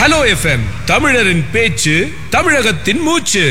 Hello FM தமிழரின் பேச்சு தமிழகத்தின் மூச்சு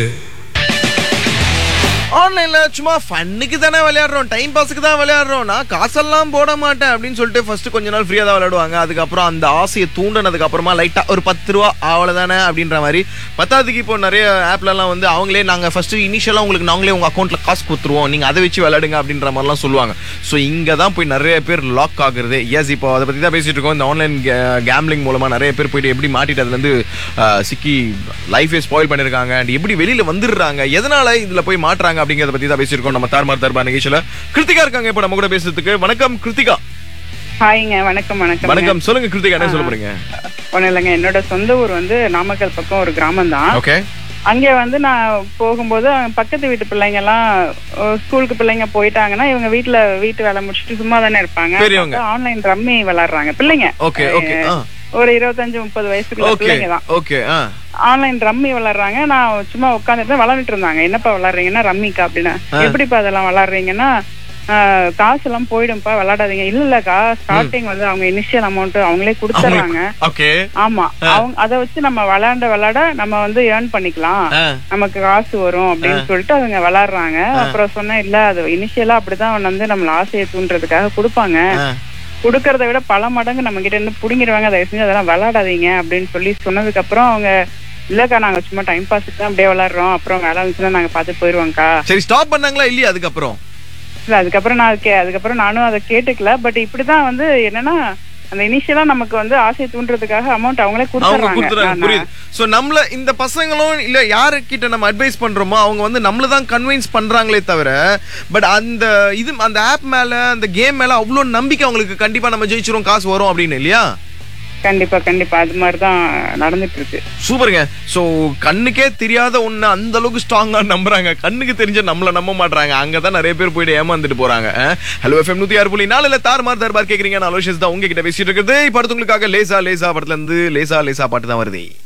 ஆன்லைன்ல சும்மா ஃபன்னுக்கு தானே விளையாடுறோம் டைம் பாஸுக்கு தான் விளையாடுறோம் நான் காசெல்லாம் போட மாட்டேன் அப்படின்னு சொல்லிட்டு ஃபர்ஸ்ட் கொஞ்ச நாள் ஃப்ரீயா தான் விளையாடுவாங்க அதுக்கப்புறம் அந்த ஆசையை தூண்டினதுக்கு அப்புறமா லைட்டா ஒரு பத்து ரூபா அவ்வளவுதானே அப்படின்ற மாதிரி பத்தாவதுக்கு இப்போ நிறைய ஆப்ல எல்லாம் வந்து அவங்களே நாங்க ஃபர்ஸ்ட் இனிஷியலா உங்களுக்கு நாங்களே உங்க அக்கௌண்ட்ல காசு கொடுத்துருவோம் நீங்க அதை வச்சு விளையாடுங்க அப்படின்ற மாதிரிலாம் சொல்லுவாங்க ஸோ இங்க தான் போய் நிறைய பேர் லாக் ஆகுறது எஸ் இப்போ அதை பத்தி தான் பேசிட்டு இருக்கோம் இந்த ஆன்லைன் கேம்லிங் மூலமா நிறைய பேர் போயிட்டு எப்படி மாட்டிட்டு அதுல இருந்து அஹ், சிக்கி லைஃபே ஸ்பாயில் பண்ணிருக்காங்க அண்ட் எப்படி வெளியில வந்துடுறாங்க எதனால இதுல போய் மாட்டுறாங்க அப்படிங்கறத பத்தி தான் பேசியிருக்கோம் நம்ம தார்மார் தர்பார் நிகழ்ச்சியில கிருத்திகா இருக்காங்க இப்போ நம்ம கூட பேசுறதுக்கு வணக்கம் கிருத்திகா ஹாய்ங்க வணக்கம் வணக்கம் வணக்கம் சொல்லுங்க கிருத்திகா என்ன சொல்ல போறீங்க ஒன்றும் இல்லைங்க என்னோட சொந்த ஊர் வந்து நாமக்கல் பக்கம் ஒரு கிராமம் தான் ஓகே அங்கே வந்து நான் போகும்போது பக்கத்து வீட்டு பிள்ளைங்க எல்லாம் அஹ், ஸ்கூலுக்கு பிள்ளைங்க போயிட்டாங்கன்னா இவங்க வீட்ல வீட்டு வேலை முடிச்சுட்டு சும்மா தானே இருப்பாங்க பெரியவங்க. ஆன்லைன் ரம்மி விளையாடுறாங்க பிள்ளைங்க ஓகே ஓகே ஆ ஒரு இருபத்தஞ்சு முப்பது வயசுக்குள்ள ஓகே பிள்ளைங்க தான் ஓகே ஆ ஆன்லைன் ரம்மி விளையாடுறாங்க நான் சும்மா உட்காந்துட்டு விளையாண்டுட்டு இருந்தாங்க என்னப்பா விளையாடுறீங்கன்னா ரம்மிக்கா அப்படின்னு எப்படிப்பா அதெல்லாம் விளையாடுறீங்கன்னா ஆஹ், காசு எல்லாம் போயிடும்பா விளையாடாதீங்க இல்ல இல்லக்கா ஸ்டார்டிங் வந்து அவங்க இனிஷியல் அமௌண்ட் அவங்களே கொடுத்துறாங்க ஓகே ஆமா அவங்க அத வச்சு நம்ம விளையாண்ட விளையாட நம்ம வந்து ஏர்ன் பண்ணிக்கலாம் ஆ நமக்கு காசு வரும் அப்படின்னு சொல்லிட்டு அவங்க விளையாடுறாங்க அப்புறம் சொன்னேன் இல்ல அது இனிஷியலா அப்படிதான் வந்து நம்மள ஆசையை தூண்டுறதுக்காக கொடுப்பாங்க ஆ. கொடுக்கறத விட பல மடங்கு நம்ம கிட்ட இருந்து புடுங்கிடுவாங்க தயவு செஞ்சு அதெல்லாம் விளையாடாதீங்க அப்படின்னு சொல்லி சொன்னதுக்கு அப்புறம் அவங்க இல்லக்கா நாங்க சும்மா டைம் பாஸுக்கு தான் அப்படியே விளையாடுறோம் அப்புறம் வேலை இருந்துச்சுன்னா நாங்க பார்த்து போயிருவோம்க்கா சரி ஸ்டாப் பண்ணாங்களா இல்லையா அதுக்கப்புறம் இல்ல அதுக்கப்புறம் நான் கே அதுக்கப்புறம் நானும் அதை கேட்டுக்கல பட் இப்படிதான் வந்து என்னன்னா அந்த இனிஷியலா நமக்கு வந்து ஆசையை தூண்டுறதுக்காக அமௌண்ட் அவங்களே அவங்க கொடுத்துறாங்க கொடுத்துறாங்க புரியுது சோ நம்மள இந்த பசங்களும் இல்ல யாருக்கிட்ட நம்ம அட்வைஸ் பண்றோமோ அவங்க வந்து நம்மள தான் கன்வின்ஸ் பண்றாங்களே தவிர பட் அந்த இது அந்த ஆப் மேல அந்த கேம் மேல அவ்வளவு நம்பிக்கை அவங்களுக்கு கண்டிப்பா நம்ம ஜெயிச்சிரும் காசு வரும் அப்படின்னு இல்லையா கண்டிப்பா கண்டிப்பா அது மாதிரிதான் நடந்துட்டு இருக்கு சூப்பருங்க சோ கண்ணுக்கே தெரியாத ஒண்ணு அந்த அளவுக்கு ஸ்ட்ராங்கா நம்புறாங்க கண்ணுக்கு தெரிஞ்ச நம்மள நம்ப மாட்றாங்க அங்கதான் நிறைய பேர் போயிட்டு ஏமாந்துட்டு போறாங்க ஹலோ எஃப்எம் நூத்தி ஆறு புள்ளி நாலுல தார்மார் தர்பார் கேக்குறீங்க நான் அலோஷியஸ் தான் உங்ககிட்ட பேசிட்டு இருக்குது இப்ப அடுத்து உங்களுக்காக லேசா லேசா படத்துல இருந்து லேசா லேசா பாட்டு தான் வருது